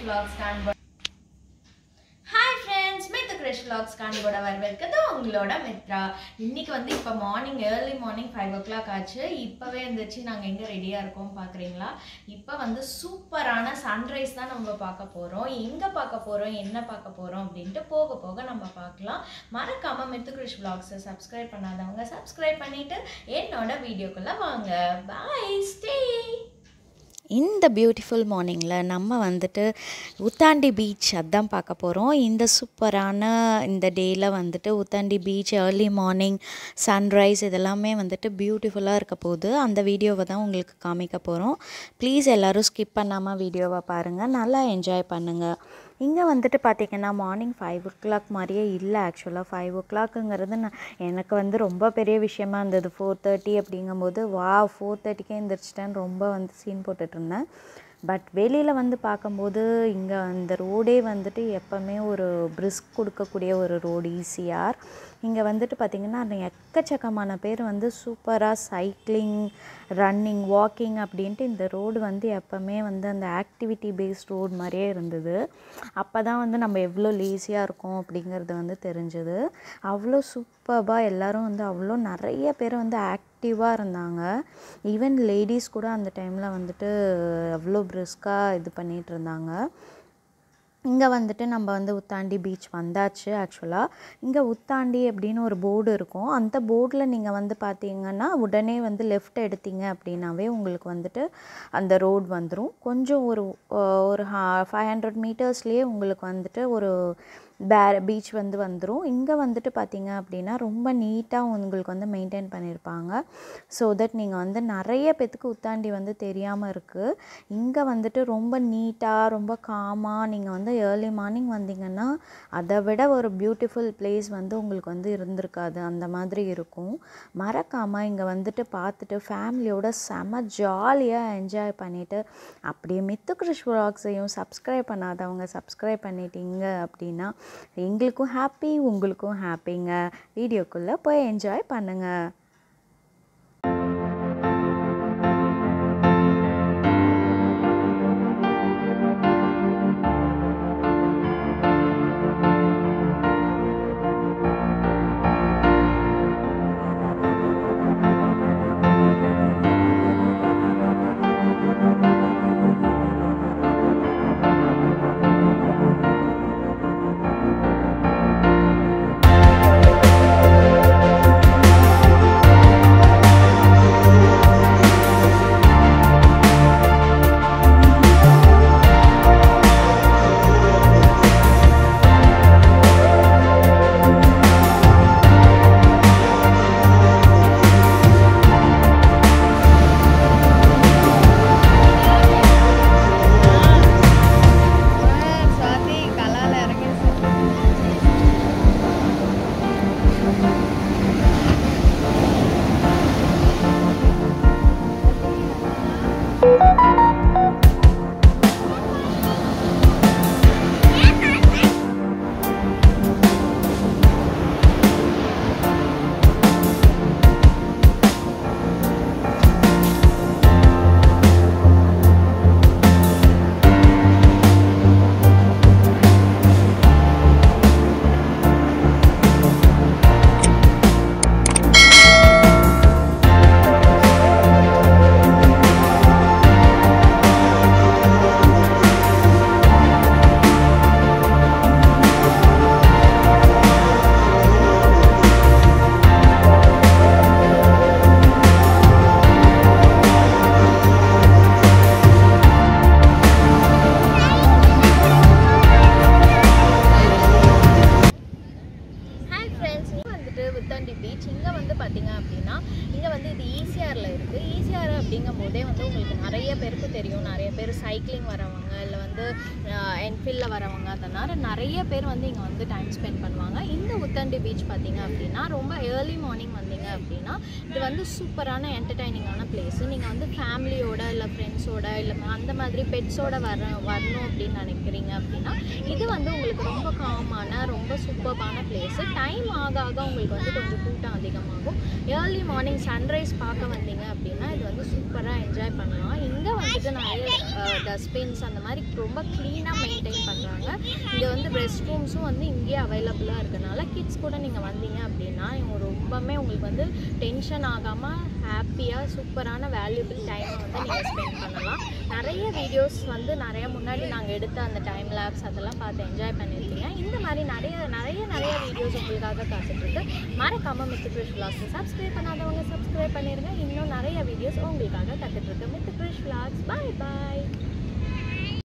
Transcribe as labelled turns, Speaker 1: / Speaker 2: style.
Speaker 1: vlogs காண்போ hi friends Mithu Krish vlogs காண்போட வரவேற்கிறது உங்களோட மித்ரா இன்னைக்கு வந்து இப்போ morning early morning five o'clock ஆச்சு இப்போவே இருந்துச்சு நாங்கள் எங்கே ரெடியாக இருக்கோம் பார்க்குறீங்களா இப்போ வந்து சூப்பரான சன்ரைஸ் தான் நம்ம பார்க்க போகிறோம் எங்கே பார்க்க போகிறோம் என்ன பார்க்க போகிறோம் அப்படின்ட்டு போக போக நம்ம பார்க்கலாம் மறக்காமல் மித்து கிரிஷ் vlogs-அ சப்ஸ்கிரைப் பண்ணாதவங்க சப்ஸ்கிரைப் பண்ணிவிட்டு என்னோட வீடியோக்குள்ளே வாங்க பாய் ஸ்டே
Speaker 2: இந்த பியூட்டிஃபுல் மார்னிங்கில் நம்ம வந்துட்டு உத்தாண்டி பீச் அதான் பார்க்க போகிறோம் இந்த சூப்பரான இந்த டேயில் வந்துட்டு Uthandi beach early morning sunrise இதெல்லாமே வந்துட்டு பியூட்டிஃபுல்லாக இருக்க போகுது அந்த வீடியோவை தான் உங்களுக்கு காமிக்க போகிறோம் ப்ளீஸ் எல்லோரும் ஸ்கிப் பண்ணாமல் வீடியோவை பாருங்கள் நல்லா என்ஜாய் பண்ணுங்கள் இங்கே வந்துட்டு பார்த்திங்கன்னா மார்னிங் ஃபைவ் ஓ கிளாக் மாதிரியே இல்லை ஆக்சுவலாக ஃபைவ் ஓ கிளாக்குங்கிறது நான் எனக்கு வந்து ரொம்ப பெரிய விஷயமா இருந்தது ஃபோர் தேர்ட்டி அப்படிங்கும்போது வா ஃபோர் தேர்ட்டிக்கே எந்திரிச்சிட்டேன்னு ரொம்ப வந்து சீன் போட்டுட்டு இருந்தேன் பட் வெளியில் வந்து பார்க்கும்போது இங்கே அந்த ரோடே வந்துட்டு எப்போவுமே ஒரு பிரிஸ்க் கொடுக்கக்கூடிய ஒரு ரோடு ஈசிஆர் இங்கே வந்துட்டு பார்த்திங்கன்னா எக்கச்சக்கமான பேர் வந்து சூப்பராக சைக்கிளிங் ரன்னிங் வாக்கிங் அப்படின்ட்டு இந்த ரோடு வந்து எப்போவுமே வந்து அந்த ஆக்டிவிட்டி பேஸ்ட் ரோடு மாதிரியே இருந்தது அப்போ தான் வந்து நம்ம எவ்வளோ லேசியாக இருக்கோம் அப்படிங்கிறது வந்து தெரிஞ்சது அவ்வளோ சூப்பராக எல்லோரும் வந்து அவ்வளோ நிறைய பேர் வந்து ஆக்டிவாக இருந்தாங்க ஈவன் லேடிஸ் கூட அந்த டைமில் வந்துட்டு அவ்வளோ பிரிஸ்காக இது பண்ணிகிட்டு இருந்தாங்க இங்கே வந்துட்டு நம்ம வந்து உத்தாண்டி பீச் வந்தாச்சு ஆக்சுவலாக இங்கே உத்தாண்டி அப்படின்னு ஒரு போர்டு இருக்கும் அந்த போர்டில் நீங்கள் வந்து பார்த்தீங்கன்னா உடனே வந்து லெஃப்ட் எடுத்தீங்க அப்படின்னாவே உங்களுக்கு வந்துட்டு அந்த ரோடு வந்துடும் கொஞ்சம் ஒரு ஒரு ஃபைவ் ஹண்ட்ரட் மீட்டர்ஸ்லேயே உங்களுக்கு வந்துட்டு ஒரு பே பீச் வந்து வந்துடும் இங்கே வந்துட்டு பார்த்தீங்க அப்படின்னா ரொம்ப நீட்டாக உங்களுக்கு வந்து மெயின்டைன் பண்ணியிருப்பாங்க ஸோ தட் நீங்கள் வந்து நிறைய பேத்துக்கு உத்தாண்டி வந்து தெரியாமல் இருக்குது இங்கே வந்துட்டு ரொம்ப நீட்டாக ரொம்ப காமாக நீங்கள் வந்து ஏர்லி மார்னிங் வந்தீங்கன்னா அதை விட ஒரு பியூட்டிஃபுல் பிளேஸ் வந்து உங்களுக்கு வந்து இருந்திருக்காது அந்த மாதிரி இருக்கும் மறக்காமல் இங்கே வந்துட்டு பார்த்துட்டு ஃபேமிலியோட செம ஜாலியாக என்ஜாய் பண்ணிவிட்டு அப்படியே மித்து கிறிஷ் vlogs-ஐயும் சப்ஸ்கிரைப் பண்ணாதவங்க சப்ஸ்கிரைப் பண்ணிட்டீங்க அப்படின்னா எங்களுக்கும் ஹாப்பி உங்களுக்கும் ஹாப்பிங்க வீடியோக்குள்ளே போய் என்ஜாய் பண்ணுங்கள்
Speaker 1: ஹாய் ஃப்ரெண்ட்ஸ் இங்கே வந்துட்டு உத்தாண்டி பீச் இங்கே வந்து பார்த்தீங்க அப்படின்னா இங்கே வந்து இது ஈசிஆரில் இருக்குது ஈசிஆர் அப்படிங்கும் போதே வந்து உங்களுக்கு நிறைய பேருக்கு தெரியும் நிறைய பேர் சைக்கிளிங் வரவங்க இல்லை வந்து என்ஃபீல்டில் வரவங்க அதனால் நிறைய பேர் வந்து இங்கே வந்து டைம் ஸ்பெண்ட் பண்ணுவாங்க இந்த உத்தாண்டி பீச் பார்த்தீங்க அப்படின்னா ரொம்ப ஏர்லி மார்னிங் வந்தீங்க அப்படின்னா இது வந்து சூப்பரான என்டர்டைனிங்கான பிளேஸு நீங்கள் வந்து ஃபேமிலியோட இல்லை ஃப்ரெண்ட்ஸோட இல்லை அந்த மாதிரி பெட்ஸோட வர வரணும் அப்படின்னு நினைக்கிறீங்க அப்படின்னா இது வந்து உங்களுக்கு ரொம்ப காமான ரொம்ப சூப்பர்பான பிளேஸு டைம் ஆக ஆக உங்களுக்கு வந்து கொஞ்சம் கூட்டம் அதிகமாகும் ஏர்லி மார்னிங் சன்ரைஸ் பார்க்க வந்தீங்க அப்படின்னா இது வந்து சூப்பராக என்ஜாய் பண்ணலாம் இங்கே வந்துட்டு நிறைய டஸ்ட்பின்ஸ் அந்த மாதிரி ரொம்ப க்ளீனாக மெயின்டைன் பண்ணுறாங்க இங்கே வந்து ரெஸ்ட் ரூம்ஸும் வந்து இங்கேயே அவைலபிளாக இருக்கனால கிட்ஸ் கூட நீங்கள் வந்தீங்க அப்படின்னா இவங்க ரொம்பவுமே உங்களுக்கு வந்து டென்ஷன் ஆகாமல் ஹாப்பியாக சூப்பரான வேல்யூபிள் டைமை வந்து நீங்கள் ஸ்பெண்ட் பண்ணலாம் நிறைய வீடியோஸ் வந்து நிறைய முன்னாடி நாங்கள் எடுத்த அந்த டைம் லேப்ஸ் அதெல்லாம் பார்த்து என்ஜாய் பண்ணியிருக்கீங்க இந்த மாதிரி நிறைய நிறைய நிறைய வீடியோஸ் உங்களுக்காக காத்துட்ருக்கு மறக்காமல் மித்து கிரிஷ் விளாக்ஸ் சப்ஸ்கிரைப் பண்ணாதவங்க சப்ஸ்கிரைப் பண்ணிடுங்க இன்னும் நிறைய வீடியோஸ் உங்களுக்காக காத்துட்ருக்கு மித்து கிரிஷ் விளாக்ஸ் பாய் பாய்